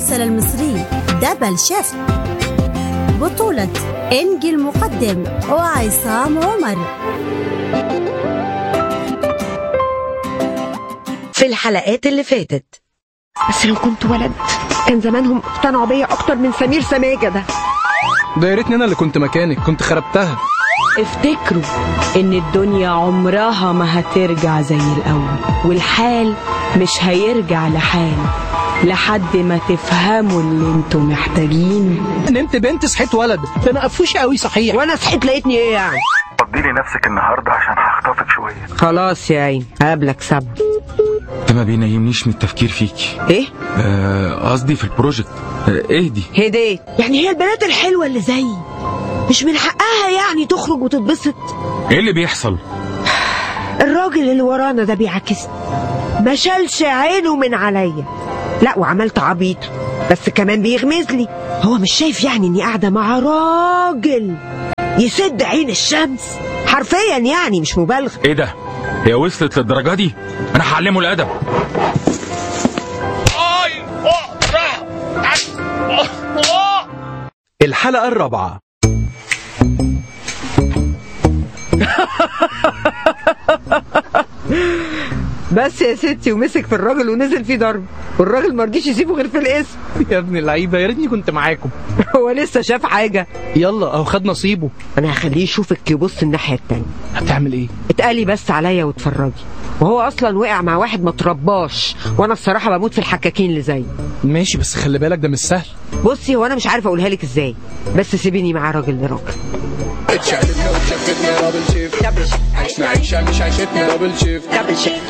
المسلسل المصري دبل شيفت بطولة إنجي المقدم وعصام عمر في الحلقات اللي فاتت بس لو كنت ولد كان زمانهم اقتنعوا بيا اكتر من سمير سماجه ده ده يا ريتني انا اللي كنت مكانك كنت خربتها افتكروا ان الدنيا عمرها ما هترجع زي الاول والحال مش هيرجع لحال لحد ما تفهموا اللي انتوا محتاجينه نمت بنت صحيت ولد ده انا قفوش قوي صحيح وانا صحيت لقيتني ايه يعني فضي لي نفسك النهارده عشان هخطفك شويه خلاص يا عين هقابلك سبت ده ما بينيمنيش من التفكير فيكي ايه آه، قصدي في البروجكت آه، اهدي هديت يعني هي البنات الحلوه اللي زيي مش من حقها يعني تخرج وتتبسط ايه اللي بيحصل الراجل اللي ورانا ده بيعاكسني ما شالش عينه من عليا لا وعملت عبيط بس كمان بيغمز لي هو مش شايف يعني اني قاعده مع راجل يسد عين الشمس حرفيا يعني مش مبالغه ايه ده هي وصلت للدرجه دي انا هعلمه الادب الحلقة الرابعة بس يا ستي ومسك في الراجل ونزل فيه ضرب والراجل ما رضيش يسيبه غير في الاسم يا ابن اللعيبة يا ريتني كنت معاكم هو لسه شاف حاجه يلا اهو خد نصيبه انا هخليه يشوفك يبص الناحيه التانية هتعمل ايه اتقالي بس عليا واتفرجي وهو اصلا وقع مع واحد ما ترباش وانا الصراحه بموت في الحكاكين اللي زي ماشي بس خلي بالك ده مش سهل بصي هو انا مش عارفه اقولها لك ازاي بس سيبيني مع راجل لراجل اتشقلبنا واتشفتنا دبل شيفت عشنا عيشة مش عيشتنا دبل شيفت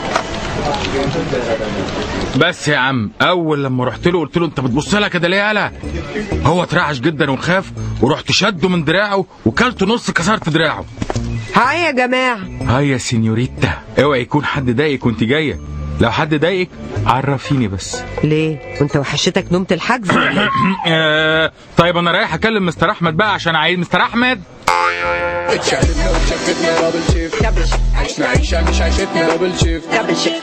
بس يا عم اول لما رحت له قلت له انت بتبص لها كده ليه يالا هو اترعش جدا وخاف ورحت شده من دراعه وكلته نص كسرت دراعه هاي يا جماعه هاي يا سينيوريتا اوعي يكون حد ضايقك وانت جايه لو حد ضايقك عرفيني بس ليه وانت وحشتك نومه الحجز ولا إيه؟ آه، طيب انا رايح اكلم مستر احمد بقى عشان عايز مستر احمد اتشقلبنا واتشفتنا دبل شيفت عشنا عيشة مش عيشتنا دبل شيفت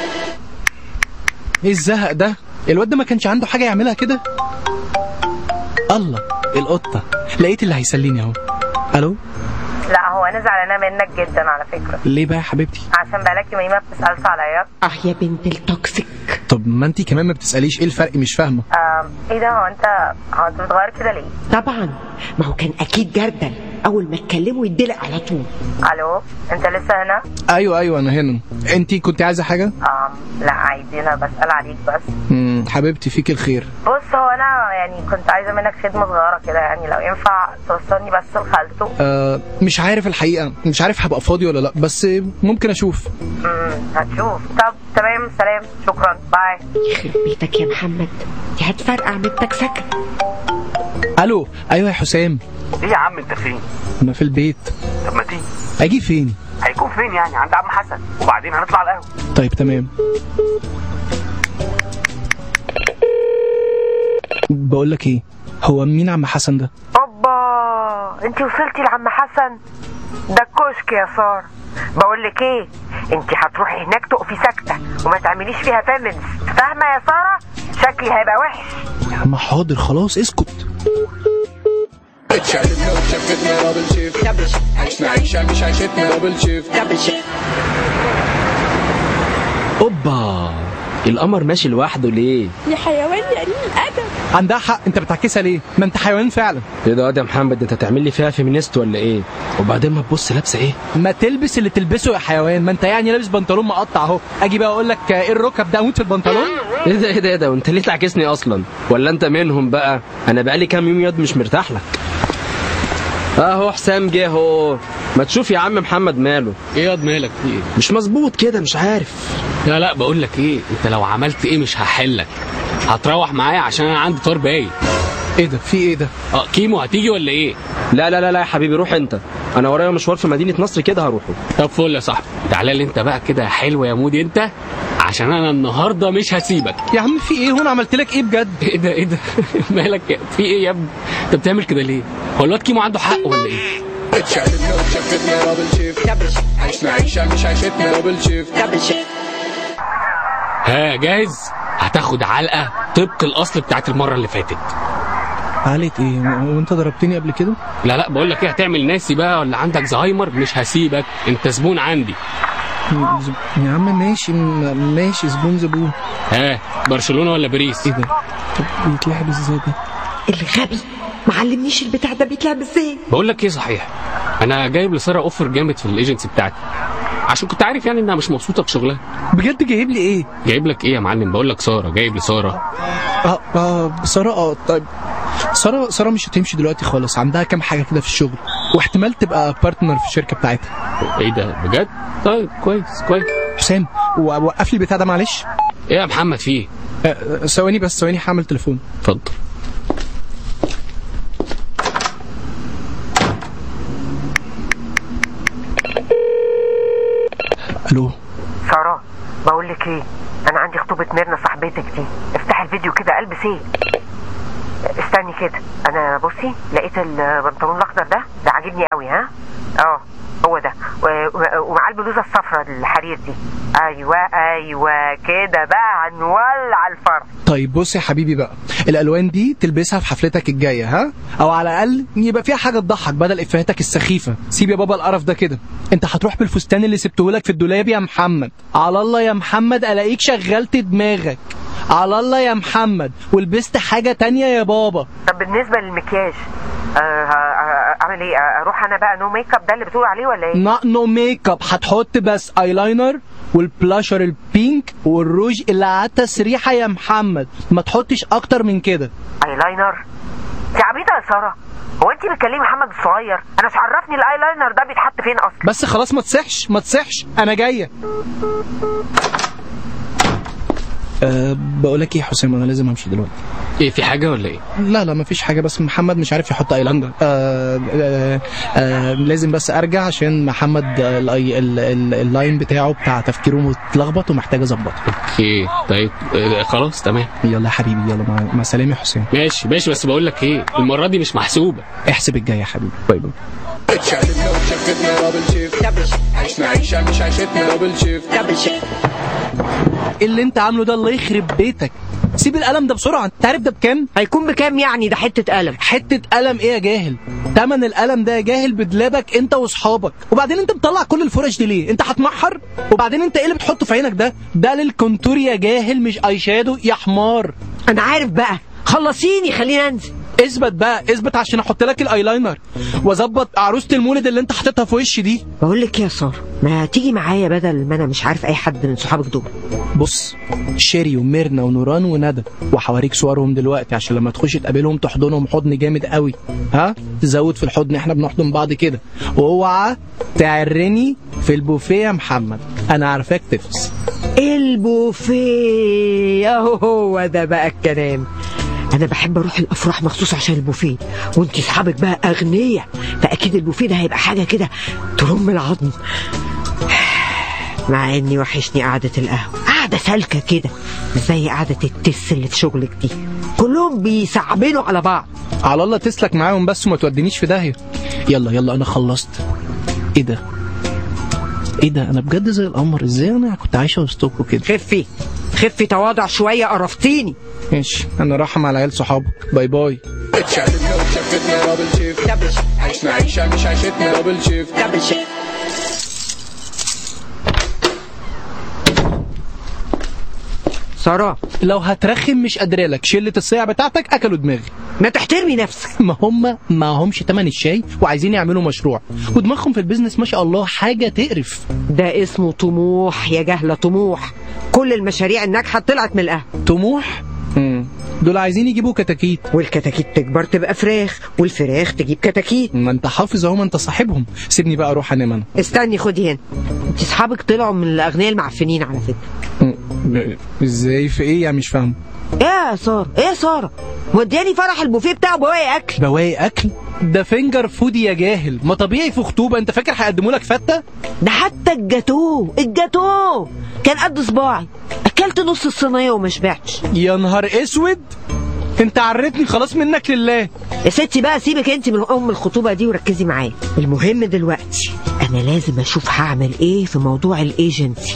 ايه الزهق ده الواد ده ما كانش عنده حاجة يعملها كده الله القطة لقيت اللي هيسليني اهو الو لا هو انا زعلانه منك جدا على فكره ليه بقى يا حبيبتي عشان بقالك يومين ما بتسالش عليا اه يا بنت التوكسيك طب ما انت كمان ما بتسأليش ايه الفرق مش فاهمة آم، ايه ده هو انت هو انت بتغير كده ليه طبعا ما هو كان اكيد جردل اول ما اتكلموا يدلق على طول الو انت لسه هنا ايوه ايوه انا هنا انت كنت عايزة حاجة آم، لا عادي انا بسال عليك بس مم، حبيبتي فيك الخير بص هو انا يعني كنت عايزه منك خدمه صغيره كده يعني لو ينفع توصلني بس لخالته آه مش عارف الحقيقة مش عارف هبقى فاضي ولا لا بس ممكن اشوف امم هتشوف طب تمام سلام شكرا باي يخرب بيتك يا محمد دي هتفرقع من التكسكه الو ايوه يا حسام ايه يا عم انت فين انا في البيت طب ما تيجي اجي فين هيكون فين يعني عند عم حسن وبعدين هنطلع على القهوه طيب تمام بقول لك ايه هو مين عم حسن ده اوبا انت وصلتي لعم حسن ده الكشك يا ساره بقول لك ايه انت هتروحي هناك تقفي ساكته وما تعمليش فيها فيمنز فاهمه يا ساره شكلي هيبقى وحش يا عم حاضر خلاص اسكت اتشقلبنا واتشفتنا دبل شيفت عشنا عيشة مش عيشتنا دبل شيفت اوبا القمر ماشي لوحده ليه؟ يا حيوان يا قليل الادب عندها حق انت بتعكسها ليه ما انت حيوان فعلا ايه ده يا محمد انت تعمل لي فيها فيمينيست ولا ايه؟ وبعدين ما تبص لابسه ايه؟ ما تلبس اللي تلبسه يا حيوان ما انت يعني لابس بنطلون مقطع اهو اجي بقى اقول لك ايه الركب ده اموت في البنطلون ايه ده ايه ده ايه ده وانت ليه تعكسني اصلا؟ ولا انت منهم بقى؟ انا بقالي كام يوم ياض مش مرتاح لك اهو حسام جه اهو ما تشوف يا عم محمد ماله ايه ياض مالك في ايه؟ مش مظبوط كده مش عارف لا لا بقول لك ايه انت لو عملت ايه مش هحلك هتروح معايا عشان انا عندي طار باي ايه ده في ايه ده اه كيمو هتيجي ولا ايه لا لا لا لا يا حبيبي روح انت انا ورايا مشوار في مدينه نصر كده هروحه طب فل يا صاحبي تعالى لي انت بقى كده يا حلو يا مودي انت عشان انا النهارده مش هسيبك يا عم في ايه هنا عملت لك ايه بجد ايه ده ايه ده مالك يا- في ايه يا ابني انت بتعمل كده ليه هو الواد كيمو عنده حق ولا ايه اتشقلبنا واتشفتنا دبل شيفت عشنا عيشة مش عيشتنا دبل شيفت ها جاهز هتاخد علقه طبق الاصل بتاعت المره اللي فاتت قالت ايه وانت ضربتني قبل كده لا لا بقول لك ايه هتعمل ناسي بقى ولا عندك زهايمر مش هسيبك انت زبون عندي يا عم ماشي م- ماشي زبون زبون ها برشلونه ولا باريس ايه ده طب بيتلعب ازاي ده الغبي معلمنيش البتاع ده بيتلعب ازاي بقول لك ايه صحيح انا جايب لساره اوفر جامد في الايجنسي بتاعتي عشان كنت عارف يعني انها مش مبسوطه بشغلها بجد جايب لي ايه جايب لك ايه يا معلم بقول لك ساره جايب لساره اه اه ساره اه طيب ساره ساره مش هتمشي دلوقتي خالص عندها كام حاجه كده في الشغل واحتمال تبقى بارتنر في الشركه بتاعتها ايه ده بجد طيب كويس كويس حسام وقف لي البتاع ده معلش ايه يا محمد فيه آه، آه، ثواني بس ثواني هعمل تليفون اتفضل الو سارة بقول لك ايه انا عندي خطوبة ميرنا صاحبتك دي افتح الفيديو كده البس ايه استني كده انا بصي لقيت البنطلون الاخضر ده ده عاجبني قوي ها اه هو ده و- و- ومعاه البلوزه الصفراء الحرير دي ايوه ايوه كده بقى هنولع الفرح طيب بص يا حبيبي بقى الالوان دي تلبسها في حفلتك الجايه ها او على الاقل يبقى فيها حاجه تضحك بدل افيهاتك السخيفه سيب يا بابا القرف ده كده انت هتروح بالفستان اللي سبته لك في الدولاب يا محمد على الله يا محمد الاقيك شغلت دماغك على الله يا محمد ولبست حاجه تانية يا بابا طب بالنسبه للمكياج آه، آه، اعمل ايه آه، اروح انا بقى نو ميك اب ده اللي بتقول عليه ولا ايه نا نو ميك اب هتحط بس ايلاينر والبلاشر البينك والروج اللي على التسريحه يا محمد ما تحطش اكتر من كده ايلاينر انت عبيطه يا ساره هو انت بتكلمي محمد الصغير انا مش عرفني الايلاينر ده بيتحط فين اصلا بس خلاص ما تصحش ما تصحش انا جايه أه بقول لك ايه يا حسام انا لازم امشي دلوقتي ايه في حاجه ولا ايه لا لا مفيش حاجه بس محمد مش عارف يحط ايلاندر أه أه أه لازم بس ارجع عشان محمد آه، الأي- ال- ال- اللاين بتاعه بتاع تفكيره متلخبط ومحتاج اظبطه اوكي طيب آه، خلاص تمام يلا يا حبيبي يلا مع, مع السلامه يا حسام ماشي ماشي بس بقول لك ايه المره دي مش محسوبه احسب الجاي يا حبيبي باي باي اتشقلبنا وشفتنا دبل شيفت عشنا عيشة مش عيشتنا دبل شيفت دبل شيفت إيه اللي انت عامله ده الله يخرب بيتك سيب القلم ده بسرعه انت عارف ده بكام هيكون بكام يعني ده حته قلم حته قلم ايه يا جاهل تمن القلم ده يا جاهل بدلابك انت واصحابك وبعدين انت مطلع كل الفرش دي ليه انت هتمحر وبعدين انت ايه اللي بتحطه في عينك ده ده للكونتور يا جاهل مش اي شادو يا حمار انا عارف بقى خلصيني خليني انزل اثبت بقى اثبت عشان احط لك الايلاينر واظبط عروسه المولد اللي انت حاططها في وشي دي بقول لك يا ساره ما تيجي معايا بدل ما انا مش عارف اي حد من صحابك دول بص شيري وميرنا ونوران وندى وحواريك صورهم دلوقتي عشان لما تخش تقابلهم تحضنهم حضن جامد قوي ها تزود في الحضن احنا بنحضن بعض كده واوعى تعرني في البوفيه يا محمد انا عارفاك تفس البوفيه اهو هو ده بقى الكلام انا بحب اروح الافراح مخصوص عشان البوفيه وانت اصحابك بقى اغنياء فاكيد البوفيه ده هيبقى حاجه كده ترم العظم مع اني وحشني قعده القهوه قعده سالكه كده مش زي قعده التس اللي في شغلك دي كلهم بيسعبنوا على بعض على الله تسلك معاهم بس وما تودينيش في داهيه يلا يلا انا خلصت ايه ده ايه ده انا بجد زي القمر ازاي انا كنت عايشه وسطكوا كده خفي خفي تواضع شويه قرفتيني ماشي انا رايحه مع العيال صحابك باي باي اتشقلبنا وشفتنا دبل شيفت عشنا عيشة مش عيشتنا دبل شيفت دبل شيفت ساره لو هترخم مش قادره لك شله الصيع بتاعتك اكلوا دماغي ما تحترمي نفسك ما هم ما همش تمن الشاي وعايزين يعملوا مشروع ودماغهم في البيزنس ما شاء الله حاجه تقرف ده اسمه طموح يا جهله طموح كل المشاريع الناجحه طلعت من القهوه طموح مم. دول عايزين يجيبوا كتاكيت والكتاكيت تكبر تبقى فراخ والفراخ تجيب كتاكيت ما انت حافظ اهو ما انت صاحبهم سيبني بقى اروح انام انا استني خدي هنا انت اصحابك طلعوا من الاغنياء المعفنين على فكره مم. ازاي في ايه يعني مش فاهم ايه يا ساره ايه يا ساره مودياني فرح البوفيه بتاعه بواقي اكل بواقي اكل ده فينجر فود يا جاهل ما طبيعي في خطوبه انت فاكر هيقدموا لك فته ده حتى الجاتوه الجاتوه كان قد صباعي اكلت نص الصينيه وما شبعتش يا نهار اسود انت عرتني خلاص منك لله يا ستي بقى سيبك انت من ام الخطوبه دي وركزي معايا المهم دلوقتي انا لازم اشوف هعمل ايه في موضوع الايجنسي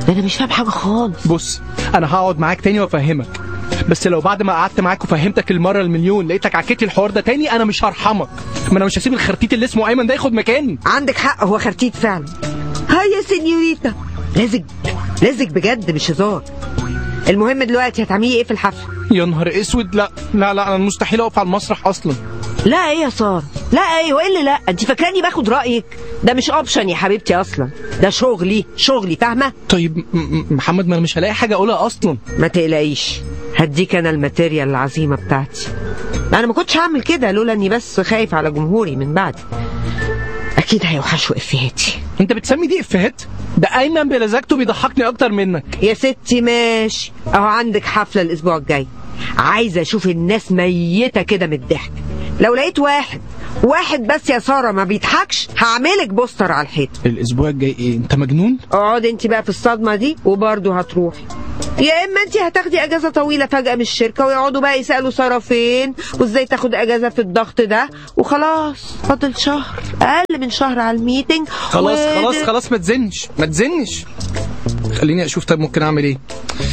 ده انا مش فاهم حاجه خالص بص انا هقعد معاك تاني وافهمك بس لو بعد ما قعدت معاك وفهمتك المره المليون لقيتك عكيت لي الحوار ده تاني انا مش هرحمك ما انا مش هسيب الخرتيت اللي اسمه ايمن ده ياخد مكاني عندك حق هو خرتيت فعلا هاي يا سينيوريتا لازق لازق بجد مش هزار المهم دلوقتي هتعملي ايه في الحفله يا نهار اسود لا لا لا انا مستحيل اقف على المسرح اصلا لا ايه يا ساره لا ايه وايه اللي لا انت فاكراني باخد رايك ده مش اوبشن يا حبيبتي اصلا ده شغلي شغلي فاهمه طيب م- م- محمد ما انا مش هلاقي حاجه اقولها اصلا ما تقلقيش هديك انا الماتيريال العظيمه بتاعتي انا ما كنتش هعمل كده لولا اني بس خايف على جمهوري من بعد اكيد هيوحشوا افيهاتي انت بتسمي دي افيهات ده ايمن بلزاجته بيضحكني اكتر منك يا ستي ماشي اهو عندك حفله الاسبوع الجاي عايزه اشوف الناس ميته كده من الضحك لو لقيت واحد واحد بس يا ساره ما بيضحكش هعملك بوستر على الحيط الاسبوع الجاي ايه انت مجنون اقعد انت بقى في الصدمه دي وبرضه هتروحي يا اما انت هتاخدي اجازه طويله فجاه من الشركه ويقعدوا بقى يسالوا ساره فين وازاي تاخد اجازه في الضغط ده وخلاص فاضل شهر اقل من شهر على الميتنج خلاص و- خلاص خلاص ما تزنش ما تزنش خليني اشوف طيب ممكن اعمل ايه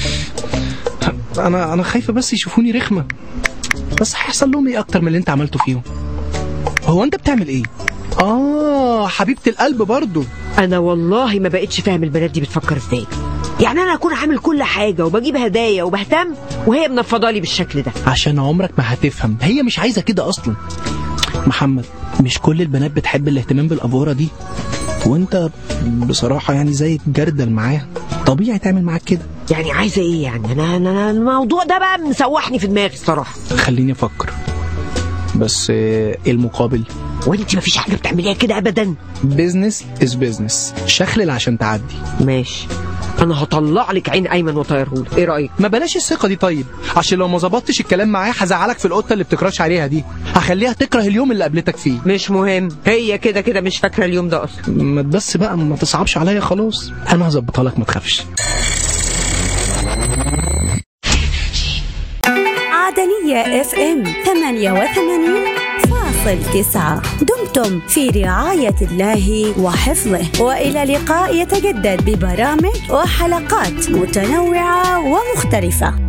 انا انا خايفه بس يشوفوني رخمه بس هيحصل لهم ايه اكتر من اللي انت عملته فيهم هو انت بتعمل ايه اه حبيبه القلب برضو انا والله ما بقتش فاهم البنات دي بتفكر ازاي يعني انا اكون عامل كل حاجه وبجيب هدايا وبهتم وهي منفضالي بالشكل ده عشان عمرك ما هتفهم هي مش عايزه كده اصلا محمد مش كل البنات بتحب الاهتمام بالافوره دي وانت بصراحه يعني زي الجردل معاها طبيعي تعمل معاك كده يعني عايزه ايه يعني انا انا أنا الموضوع ده بقى مسوحني في دماغي الصراحه خليني افكر بس آه، ايه المقابل وانت مفيش حاجه بتعمليها كده ابدا بيزنس از بيزنس شخلل عشان تعدي ماشي انا هطلع لك عين ايمن وطيرهولك ايه رايك ما بلاش الثقه دي طيب عشان لو ما ظبطتش الكلام معاه هزعلك في القطه اللي بتكراش عليها دي هخليها تكره اليوم اللي قابلتك فيه مش مهم هي كده كده مش فاكره اليوم ده اصلا ما بس بقى ما تصعبش عليا خلاص انا هظبطها لك ما تخافش عدنية اف ام 88 فاصل تسعة دمتم في رعاية الله وحفظه وإلى لقاء يتجدد ببرامج وحلقات متنوعة ومختلفة